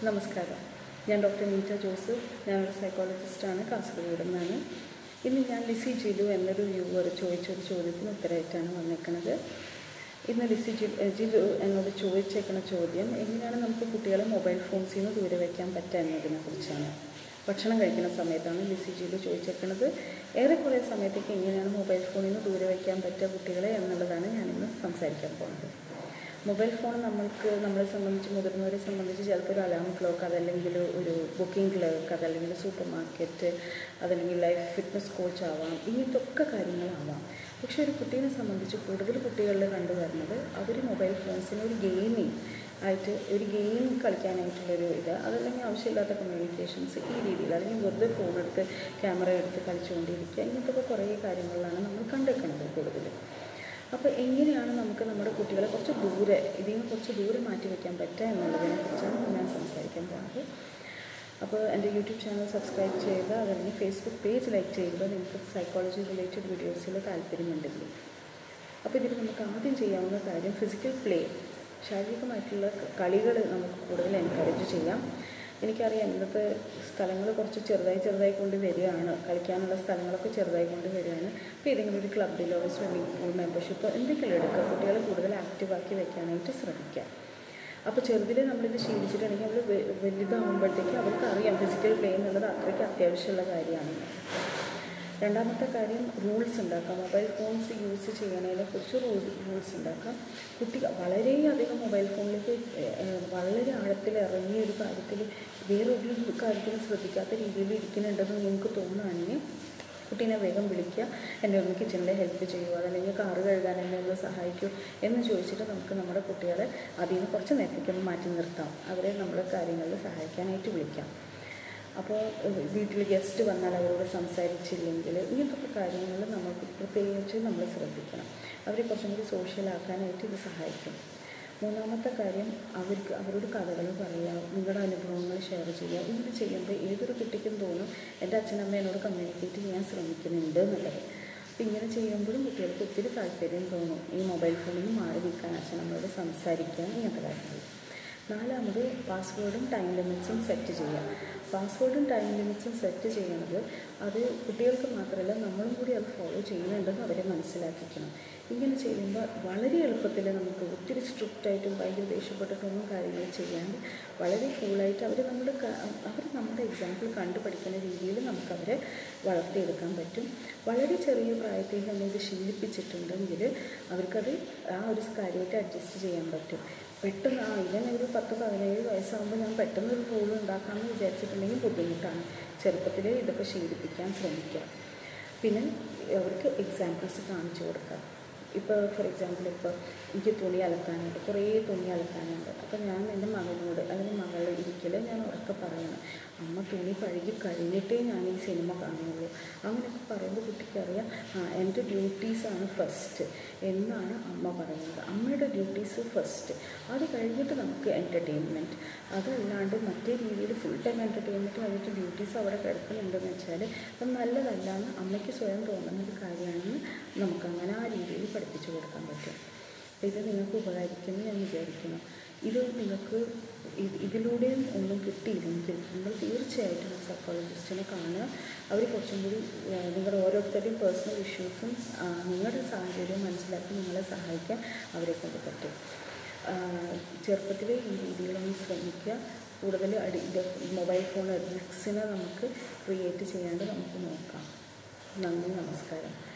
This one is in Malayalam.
നമസ്കാരം ഞാൻ ഡോക്ടർ നീറ്റ ജോസഫ് ഞാനൊരു സൈക്കോളജിസ്റ്റാണ് കാസർഗോഡ് നിന്നാണ് ഇന്ന് ഞാൻ ലിസി ജിലു എന്നൊരു വ്യൂവർ ചോദിച്ചൊരു ചോദ്യത്തിന് ഉത്തരമായിട്ടാണ് വന്നിരിക്കുന്നത് ഇന്ന് ലിസി ജി ജിലു എന്നോട് ചോദിച്ചേക്കുന്ന ചോദ്യം എങ്ങനെയാണ് നമുക്ക് കുട്ടികളെ മൊബൈൽ ഫോൺസിൽ നിന്ന് ദൂരെ വയ്ക്കാൻ പറ്റുക എന്നതിനെ കുറിച്ചാണ് ഭക്ഷണം കഴിക്കുന്ന സമയത്താണ് ലിസി ജിലു ചോദിച്ചേക്കുന്നത് ഏറെക്കുറെ സമയത്തേക്ക് എങ്ങനെയാണ് മൊബൈൽ ഫോണിൽ നിന്ന് ദൂരെ വയ്ക്കാൻ പറ്റുക കുട്ടികളെ എന്നുള്ളതാണ് ഞാനിന്ന് സംസാരിക്കാൻ പോകുന്നത് മൊബൈൽ ഫോൺ നമ്മൾക്ക് നമ്മളെ സംബന്ധിച്ച് മുതിർന്നവരെ സംബന്ധിച്ച് ചിലപ്പോൾ ഒരു അലാം ക്ലോക്ക് അതല്ലെങ്കിൽ ഒരു ബുക്കിംഗ് ക്ലർക്ക് അതല്ലെങ്കിൽ സൂപ്പർ മാർക്കറ്റ് അതല്ലെങ്കിൽ ലൈഫ് ഫിറ്റ്നസ് കോച്ച് ആവാം ഇങ്ങനത്തെ ഒക്കെ കാര്യങ്ങളാവാം പക്ഷെ ഒരു കുട്ടീനെ സംബന്ധിച്ച് കൂടുതൽ കുട്ടികളിൽ കണ്ടുവരുന്നത് അവർ മൊബൈൽ ഫോൺസിന് ഒരു ഗെയിമിങ് ആയിട്ട് ഒരു ഗെയിം കളിക്കാനായിട്ടുള്ളൊരു ഇത് അതല്ലെങ്കിൽ ആവശ്യമില്ലാത്ത കമ്മ്യൂണിക്കേഷൻസ് ഈ രീതിയിൽ അല്ലെങ്കിൽ വെറുതെ ഫോൺ എടുത്ത് ക്യാമറ എടുത്ത് കളിച്ചുകൊണ്ടിരിക്കുക ഇങ്ങനത്തെ ഒക്കെ കുറേ കാര്യങ്ങളിലാണ് നമ്മൾ കണ്ടേക്കുന്നത് കൂടുതൽ അപ്പോൾ എങ്ങനെയാണ് നമുക്ക് നമ്മുടെ കുട്ടികളെ കുറച്ച് ദൂരെ ഇതിൽ നിന്ന് കുറച്ച് ദൂരെ മാറ്റി വയ്ക്കാൻ പറ്റുക എന്നുള്ളതിനെ കുറിച്ചാണ് ഞാൻ സംസാരിക്കാൻ പോകുന്നത് അപ്പോൾ എൻ്റെ യൂട്യൂബ് ചാനൽ സബ്സ്ക്രൈബ് ചെയ്യുക അതല്ലെങ്കിൽ ഫേസ്ബുക്ക് പേജ് ലൈക്ക് ചെയ്യുക നിങ്ങൾക്ക് സൈക്കോളജി റിലേറ്റഡ് വീഡിയോസിൽ താല്പര്യമുണ്ടെങ്കിൽ അപ്പോൾ ഇതിൽ നമുക്ക് ആദ്യം ചെയ്യാവുന്ന കാര്യം ഫിസിക്കൽ പ്ലേ ശാരീരികമായിട്ടുള്ള കളികൾ നമുക്ക് കൂടുതൽ എൻകറേജ് ചെയ്യാം എനിക്കറിയാം ഇന്നത്തെ സ്ഥലങ്ങൾ കുറച്ച് ചെറുതായി ചെറുതായി കൊണ്ട് വരികയാണ് കളിക്കാനുള്ള സ്ഥലങ്ങളൊക്കെ ചെറുതായി കൊണ്ട് വരികയാണ് അപ്പോൾ ഏതെങ്കിലും ഒരു ക്ലബിലോ സ്വിമ്മിംഗ് പൂൾ മെമ്പർഷിപ്പോ എന്തെങ്കിലും എടുക്കുക കുട്ടികളെ കൂടുതൽ ആക്റ്റീവാക്കി വെക്കാനായിട്ട് ശ്രമിക്കുക അപ്പോൾ ചെറുതിൽ നമ്മളിത് ശീലിച്ചിട്ടുണ്ടെങ്കിൽ അവർ വലുതാകുമ്പോഴത്തേക്ക് അവർക്ക് അറിയാം ഫിസിക്കൽ പ്ലേ എന്നുള്ളത് അത്രയ്ക്ക് അത്യാവശ്യമുള്ള കാര്യമാണ് രണ്ടാമത്തെ കാര്യം റൂൾസ് ഉണ്ടാക്കാം മൊബൈൽ ഫോൺസ് യൂസ് ചെയ്യുന്നതിനെ കുറിച്ച് റൂൾസ് റൂൾസ് ഉണ്ടാക്കാം കുട്ടികൾ വളരെയധികം മൊബൈൽ ഫോണിലേക്ക് വളരെ ആഴത്തിൽ ഇറങ്ങിയ ഒരു കാര്യത്തിൽ വേറൊരു കാര്യത്തിൽ ശ്രദ്ധിക്കാത്ത രീതിയിൽ ഇരിക്കുന്നുണ്ടെന്ന് നിങ്ങൾക്ക് തോന്നുകയാണെങ്കിൽ കുട്ടീനെ വേഗം വിളിക്കുക എൻ്റെ ഒന്ന് കിച്ചണിൽ ഹെൽപ്പ് ചെയ്യുമോ അതല്ലെങ്കിൽ കാറ് കഴുകാൻ എന്നെ ഒന്ന് സഹായിക്കൂ എന്ന് ചോദിച്ചിട്ട് നമുക്ക് നമ്മുടെ കുട്ടികളെ അതിൽ നിന്ന് കുറച്ച് നേരത്തേക്ക് ഒന്ന് മാറ്റി നിർത്താം അവരെ നമ്മുടെ കാര്യങ്ങളിൽ സഹായിക്കാനായിട്ട് വിളിക്കാം അപ്പോൾ വീട്ടിൽ ഗസ്റ്റ് വന്നാൽ അവരോട് സംസാരിച്ചില്ലെങ്കിൽ ഇങ്ങനത്തെ കാര്യങ്ങൾ നമുക്ക് പ്രത്യേകിച്ച് നമ്മൾ ശ്രദ്ധിക്കണം അവരെ കുറച്ചും കൂടി സോഷ്യലാക്കാനായിട്ട് ഇത് സഹായിക്കും മൂന്നാമത്തെ കാര്യം അവർക്ക് അവരോട് കഥകൾ പറയുക നിങ്ങളുടെ അനുഭവങ്ങൾ ഷെയർ ചെയ്യുക ഇങ്ങനെ ചെയ്യുമ്പോൾ ഏതൊരു കുട്ടിക്കും തോന്നും എൻ്റെ അച്ഛനമ്മ എന്നോട് കമ്മ്യൂണിക്കേറ്റ് ചെയ്യാൻ ശ്രമിക്കുന്നുണ്ട് എന്നുള്ളത് അപ്പോൾ ഇങ്ങനെ ചെയ്യുമ്പോഴും കുട്ടികൾക്ക് ഒത്തിരി താല്പര്യം തോന്നും ഈ മൊബൈൽ ഫോണിൽ നിന്ന് മാറി നിൽക്കാൻ അച്ഛനമ്മയോട് സംസാരിക്കാൻ ഇങ്ങനത്തെ കാര്യങ്ങൾ നാലാമത് പാസ്വേഡും ടൈം ലിമിറ്റ്സും സെറ്റ് ചെയ്യുക പാസ്വേഡും ടൈം ലിമിറ്റ്സും സെറ്റ് ചെയ്യുന്നത് അത് കുട്ടികൾക്ക് മാത്രമല്ല നമ്മളും കൂടി അത് ഫോളോ ചെയ്യുന്നുണ്ടെന്ന് അവരെ മനസ്സിലാക്കിക്കണം ഇങ്ങനെ ചെയ്യുമ്പോൾ വളരെ എളുപ്പത്തിൽ നമുക്ക് ഒത്തിരി സ്ട്രിക്റ്റായിട്ടും ഭയങ്കര ദേഷ്യപ്പെട്ടിട്ടൊന്നും കാര്യങ്ങൾ ചെയ്യാണ്ട് വളരെ കൂളായിട്ട് അവർ നമ്മുടെ അവർ നമ്മുടെ എക്സാമ്പിൾ കണ്ടു പഠിക്കുന്ന രീതിയിൽ നമുക്കവരെ വളർത്തിയെടുക്കാൻ പറ്റും വളരെ ചെറിയ പ്രായത്തിൽ തന്നെ ഇത് ശീലിപ്പിച്ചിട്ടുണ്ടെങ്കിൽ അവർക്കത് ആ ഒരു കാര്യമായിട്ട് അഡ്ജസ്റ്റ് ചെയ്യാൻ പറ്റും പെട്ടെന്ന് ആ ഇവൻ ഒരു പത്ത് പതിനേഴ് വയസ്സാകുമ്പോൾ ഞാൻ പെട്ടെന്ന് ഒരു റൂൾ ഉണ്ടാക്കാമെന്ന് വിചാരിച്ചിട്ടുണ്ടെങ്കിൽ ബുദ്ധിമുട്ടാണ് ചെറുപ്പത്തിൽ ഇതൊക്കെ ശീലിപ്പിക്കാൻ ശ്രമിക്കുക പിന്നെ അവർക്ക് എക്സാമ്പിൾസ് കാണിച്ചു കൊടുക്കുക ഇപ്പോൾ ഫോർ എക്സാമ്പിൾ ഇപ്പോൾ എനിക്ക് തുണി അലക്കാനുണ്ട് കുറേ തുണി അലക്കാനുണ്ട് അപ്പോൾ ഞാൻ എൻ്റെ മകനോട് അല്ലെങ്കിൽ മകൾ ഇരിക്കൽ ഞാൻ ഉറക്കെ പറയണം അമ്മ തുണി കഴുകി കഴിഞ്ഞിട്ടേ ഞാൻ ഈ സിനിമ കാണുള്ളൂ അങ്ങനെയൊക്കെ പറയുമ്പോൾ കുട്ടിക്കറിയാം ആ എൻ്റെ ഡ്യൂട്ടീസാണ് ഫസ്റ്റ് എന്നാണ് അമ്മ പറയുന്നത് അമ്മയുടെ ഡ്യൂട്ടീസ് ഫസ്റ്റ് അത് കഴിഞ്ഞിട്ട് നമുക്ക് എൻ്റർടൈൻമെൻറ്റ് അതല്ലാണ്ട് മറ്റേ രീതിയിൽ ഫുൾ ടൈം എൻ്റർടൈൻമെൻറ്റ് കഴിഞ്ഞിട്ട് ഡ്യൂട്ടീസ് അവിടെ കിടക്കുന്നുണ്ടെന്ന് വെച്ചാൽ അത് നല്ലതല്ല എന്ന് അമ്മയ്ക്ക് സ്വയം തോന്നുന്ന ഒരു കാര്യമാണെന്ന് നമുക്ക് അങ്ങനെ ആ രീതിയിൽ പഠിപ്പിച്ചു കൊടുക്കാൻ പറ്റും അപ്പോൾ ഇത് നിങ്ങൾക്ക് ഉപകരിക്കുമെന്ന് ഞാൻ വിചാരിക്കുന്നു ഇത് നിങ്ങൾക്ക് ഇതിലൂടെയും ഒന്നും കിട്ടിയില്ലെങ്കിൽ നിങ്ങൾ തീർച്ചയായിട്ടും ഒരു സൈക്കോളജിസ്റ്റിനെ കാണുക അവർ കുറച്ചും കൂടി നിങ്ങളുടെ ഓരോരുത്തരുടെയും പേഴ്സണൽ ഇഷ്യൂസും നിങ്ങളുടെ സാഹചര്യവും മനസ്സിലാക്കി നിങ്ങളെ സഹായിക്കാൻ അവരെ കൊണ്ട് പറ്റും ചെറുപ്പത്തിൽ ഈ രീതിയിലൊന്ന് ശ്രമിക്കുക കൂടുതൽ അടി മൊബൈൽ ഫോൺ അഡിക്സിനെ നമുക്ക് ക്രിയേറ്റ് ചെയ്യാണ്ട് നമുക്ക് നോക്കാം നന്ദി നമസ്കാരം